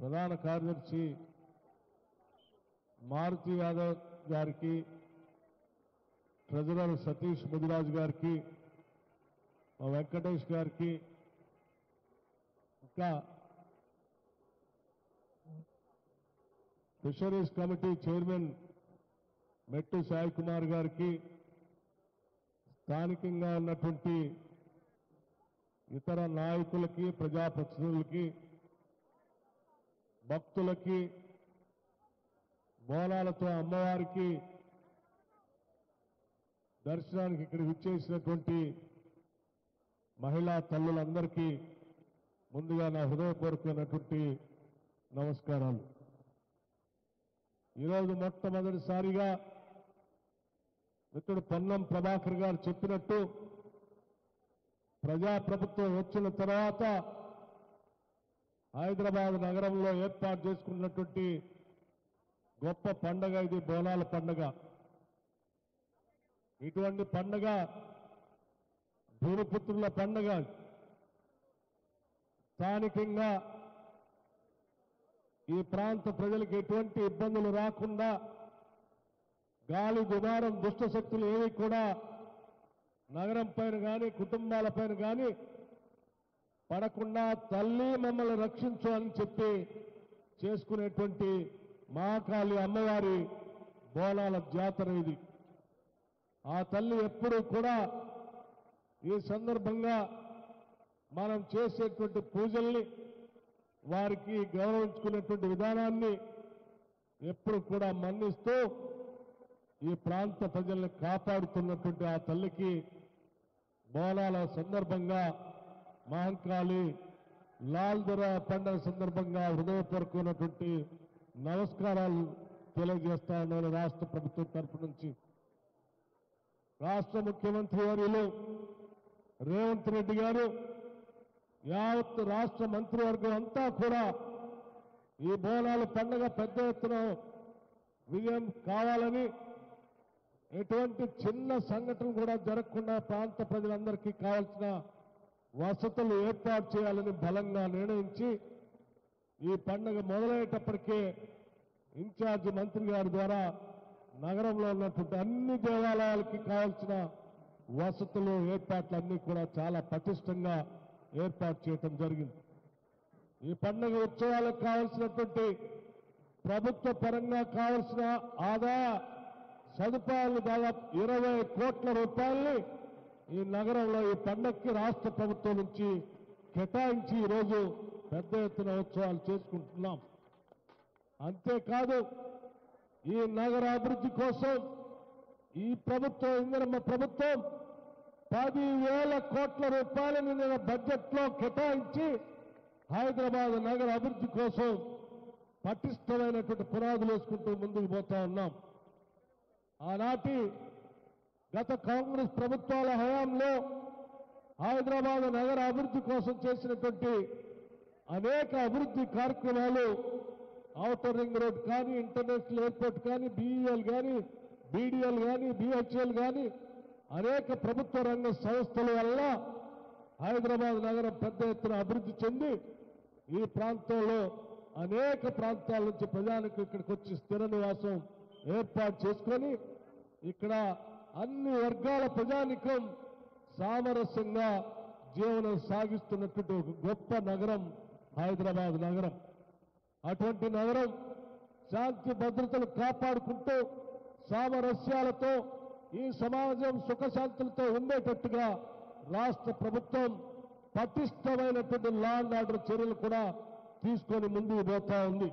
ప్రధాన కార్యదర్శి మారుతి యాదవ్ గారికి ట్రెజరర్ సతీష్ ముదిరాజు గారికి మా వెంకటేష్ గారికి ఇంకా ఫిషరీస్ కమిటీ చైర్మన్ మెట్టు సాయి కుమార్ గారికి స్థానికంగా ఉన్నటువంటి ఇతర నాయకులకి ప్రజాప్రతినిధులకి భక్తులకి బోనాలతో అమ్మవారికి దర్శనానికి ఇక్కడ విచ్చేసినటువంటి మహిళా తల్లులందరికీ ముందుగా నా హృదయపూర్వకమైనటువంటి నమస్కారాలు ఈరోజు మొట్టమొదటిసారిగా మిత్రుడు పొన్నం ప్రభాకర్ గారు చెప్పినట్టు ప్రజాప్రభుత్వం వచ్చిన తర్వాత హైదరాబాద్ నగరంలో ఏర్పాటు చేసుకున్నటువంటి గొప్ప పండగ ఇది బోనాల పండగ ఇటువంటి పండగ భూమిపుత్రుల పండగ స్థానికంగా ఈ ప్రాంత ప్రజలకు ఎటువంటి ఇబ్బందులు రాకుండా గాలి దుమారం దుష్ట శక్తులు ఏవి కూడా నగరం పైన కానీ కుటుంబాల పైన కానీ పడకుండా తల్లి మమ్మల్ని రక్షించు అని చెప్పి చేసుకునేటువంటి మహాకాళి అమ్మవారి బోనాల జాతర ఇది ఆ తల్లి ఎప్పుడూ కూడా ఈ సందర్భంగా మనం చేసేటువంటి పూజల్ని వారికి గౌరవించుకునేటువంటి విధానాన్ని ఎప్పుడు కూడా మన్నిస్తూ ఈ ప్రాంత ప్రజల్ని కాపాడుతున్నటువంటి ఆ తల్లికి బోనాల సందర్భంగా మహంకాళి లాల్ దొర పండుగ సందర్భంగా హృదయపూర్వకమైనటువంటి నమస్కారాలు తెలియజేస్తా ఉన్నాను రాష్ట్ర ప్రభుత్వం తరపు నుంచి రాష్ట్ర ముఖ్యమంత్రి వర్యులు రేవంత్ రెడ్డి గారు యావత్ రాష్ట్ర మంత్రివర్గం అంతా కూడా ఈ బోనాల పండుగ పెద్ద ఎత్తున విజయం కావాలని ఎటువంటి చిన్న సంఘటన కూడా జరగకుండా ప్రాంత ప్రజలందరికీ కావాల్సిన వసతులు ఏర్పాటు చేయాలని బలంగా నిర్ణయించి ఈ పండుగ మొదలయ్యేటప్పటికే ఇన్ఛార్జి మంత్రి గారి ద్వారా నగరంలో ఉన్నటువంటి అన్ని దేవాలయాలకి కావాల్సిన వసతులు ఏర్పాట్లు అన్ని కూడా చాలా పటిష్టంగా ఏర్పాటు చేయటం జరిగింది ఈ పండుగ ఉత్సవాలకు కావలసినటువంటి ప్రభుత్వ పరంగా కావలసిన ఆదాయ సదుపాయాలు దాదాపు ఇరవై కోట్ల రూపాయల్ని ఈ నగరంలో ఈ పండగకి రాష్ట్ర ప్రభుత్వం నుంచి కేటాయించి ఈరోజు పెద్ద ఎత్తున ఉత్సవాలు చేసుకుంటున్నాం అంతేకాదు ఈ నగర అభివృద్ధి కోసం ఈ ప్రభుత్వం ఇందిరమ్మ ప్రభుత్వం పదివేల కోట్ల రూపాయలను నిన్న బడ్జెట్ లో కేటాయించి హైదరాబాద్ నగర అభివృద్ధి కోసం పటిష్టమైనటువంటి పునాదులు వేసుకుంటూ ముందుకు పోతా ఉన్నాం ఆనాటి గత కాంగ్రెస్ ప్రభుత్వాల హయాంలో హైదరాబాద్ నగర అభివృద్ధి కోసం చేసినటువంటి అనేక అభివృద్ధి కార్యక్రమాలు ఔటర్ రింగ్ రోడ్ కానీ ఇంటర్నేషనల్ ఎయిర్పోర్ట్ కానీ బీఈఎల్ కానీ బీడీఎల్ కానీ బిహెచ్ఎల్ కానీ అనేక ప్రభుత్వ రంగ సంస్థల వల్ల హైదరాబాద్ నగరం పెద్ద ఎత్తున అభివృద్ధి చెంది ఈ ప్రాంతంలో అనేక ప్రాంతాల నుంచి ప్రజానికి ఇక్కడికి వచ్చి స్థిర నివాసం ఏర్పాటు చేసుకొని ఇక్కడ అన్ని వర్గాల ప్రజానికం సామరస్యంగా జీవనం సాగిస్తున్నటువంటి ఒక గొప్ప నగరం హైదరాబాద్ నగరం అటువంటి నగరం శాంతి భద్రతలు కాపాడుకుంటూ సామరస్యాలతో ఈ సమాజం సుఖశాంతులతో ఉండేటట్టుగా రాష్ట్ర ప్రభుత్వం పటిష్టమైనటువంటి లా అండ్ ఆర్డర్ చర్యలు కూడా తీసుకొని ముందుకు పోతా ఉంది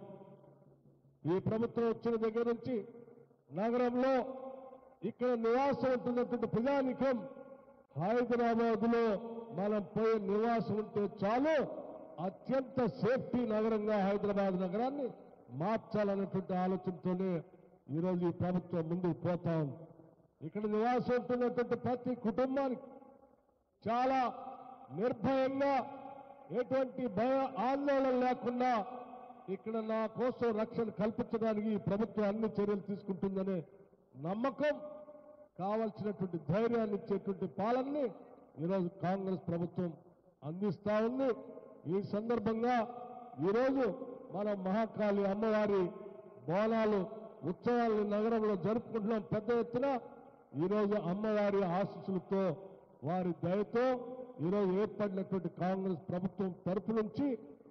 ఈ ప్రభుత్వం వచ్చిన దగ్గర నుంచి నగరంలో ఇక్కడ నివాసం ఉంటున్నటువంటి ప్రజానికం హైదరాబాద్ లో మనం పోయే నివాసం ఉంటే చాలు అత్యంత సేఫ్టీ నగరంగా హైదరాబాద్ నగరాన్ని మార్చాలన్నటువంటి ఆలోచనతోనే ఈరోజు ఈ ప్రభుత్వం ముందుకు పోతా ఉంది ఇక్కడ నివాసం ఉంటున్నటువంటి ప్రతి కుటుంబానికి చాలా నిర్భయంగా ఎటువంటి భయ ఆందోళన లేకుండా ఇక్కడ నా కోసం రక్షణ కల్పించడానికి ఈ ప్రభుత్వం అన్ని చర్యలు తీసుకుంటుందనే నమ్మకం కావలసినటువంటి ధైర్యాన్ని ఇచ్చేటువంటి పాలనని ఈరోజు కాంగ్రెస్ ప్రభుత్వం అందిస్తా ఉంది ఈ సందర్భంగా ఈరోజు మన మహాకాళి అమ్మవారి బోనాలు ఉత్సవాలను నగరంలో జరుపుకుంటున్నాం పెద్ద ఎత్తున ఈరోజు అమ్మవారి ఆశీస్సులతో వారి దయతో ఈరోజు ఏర్పడినటువంటి కాంగ్రెస్ ప్రభుత్వం తరపు నుంచి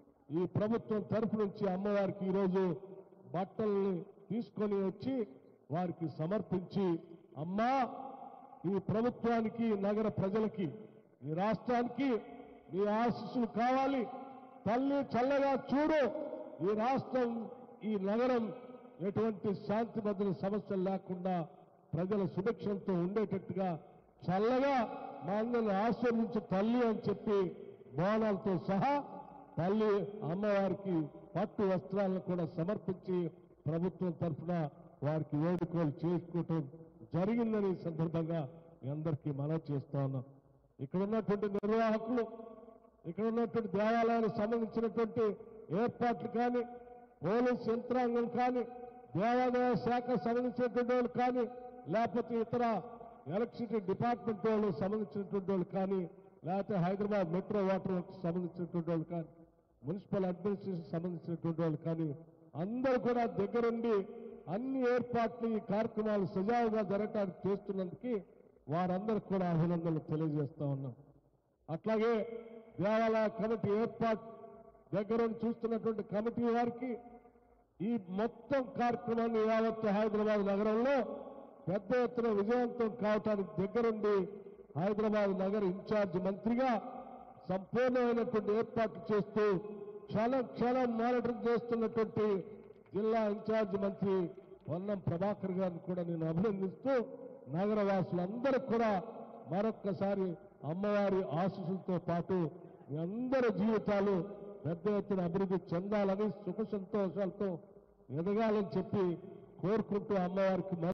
ఈ ప్రభుత్వం తరపు నుంచి అమ్మవారికి ఈరోజు బట్టల్ని తీసుకొని వచ్చి వారికి సమర్పించి అమ్మా ఈ ప్రభుత్వానికి నగర ప్రజలకి ఈ రాష్ట్రానికి మీ ఆశీస్సులు కావాలి తల్లి చల్లగా చూడు ఈ రాష్ట్రం ఈ నగరం ఎటువంటి శాంతి భద్రత సమస్యలు లేకుండా ప్రజల సుభిక్షంతో ఉండేటట్టుగా చల్లగా మా అందరిని ఆశీర్వించు తల్లి అని చెప్పి బోనాలతో సహా తల్లి అమ్మవారికి పట్టు వస్త్రాలను కూడా సమర్పించి ప్రభుత్వం తరఫున వారికి వేడుకలు చేసుకోవటం జరిగిందని ఈ సందర్భంగా మీ అందరికీ మనవి చేస్తా ఉన్నాం ఇక్కడ ఉన్నటువంటి నిర్వాహకులు ఇక్కడ ఉన్నటువంటి దేవాలయానికి సంబంధించినటువంటి ఏర్పాట్లు కానీ పోలీస్ యంత్రాంగం కానీ దేవాదాయ శాఖ సంబంధించినటువంటి వాళ్ళు కానీ లేకపోతే ఇతర ఎలక్ట్రిసిటీ డిపార్ట్మెంట్ వాళ్ళు సంబంధించినటువంటి వాళ్ళు కానీ లేకపోతే హైదరాబాద్ మెట్రో వాటర్ వర్క్స్ సంబంధించినటువంటి వాళ్ళు కానీ మున్సిపల్ అడ్మినిస్ట్రేషన్ సంబంధించినటువంటి వాళ్ళు కానీ అందరూ కూడా దగ్గరుండి అన్ని ఏర్పాట్లు ఈ కార్యక్రమాలు సజావుగా జరగడానికి చేస్తున్నందుకు వారందరికి కూడా అభినందనలు తెలియజేస్తా ఉన్నాం అట్లాగే దేవాలయ కమిటీ ఏర్పాటు దగ్గరుండి చూస్తున్నటువంటి కమిటీ వారికి ఈ మొత్తం కార్యక్రమాన్ని యావత్తు హైదరాబాద్ నగరంలో పెద్ద ఎత్తున విజయవంతం కావటానికి దగ్గరుండి హైదరాబాద్ నగర ఇన్ఛార్జ్ మంత్రిగా సంపూర్ణమైనటువంటి ఏర్పాట్లు చేస్తూ క్షణం క్షణం మానిటర్ చేస్తున్నటువంటి జిల్లా ఇన్ఛార్జ్ మంత్రి పొన్నం ప్రభాకర్ గారిని కూడా నేను అభినందిస్తూ నగర వాసులందరికీ కూడా మరొక్కసారి అమ్మవారి ఆశీస్సులతో పాటు మీ అందరి జీవితాలు పెద్ద ఎత్తున అభివృద్ధి చెందాలని సుఖ సంతోషాలతో ఎదగాలని చెప్పి కోరుకుంటూ అమ్మవారికి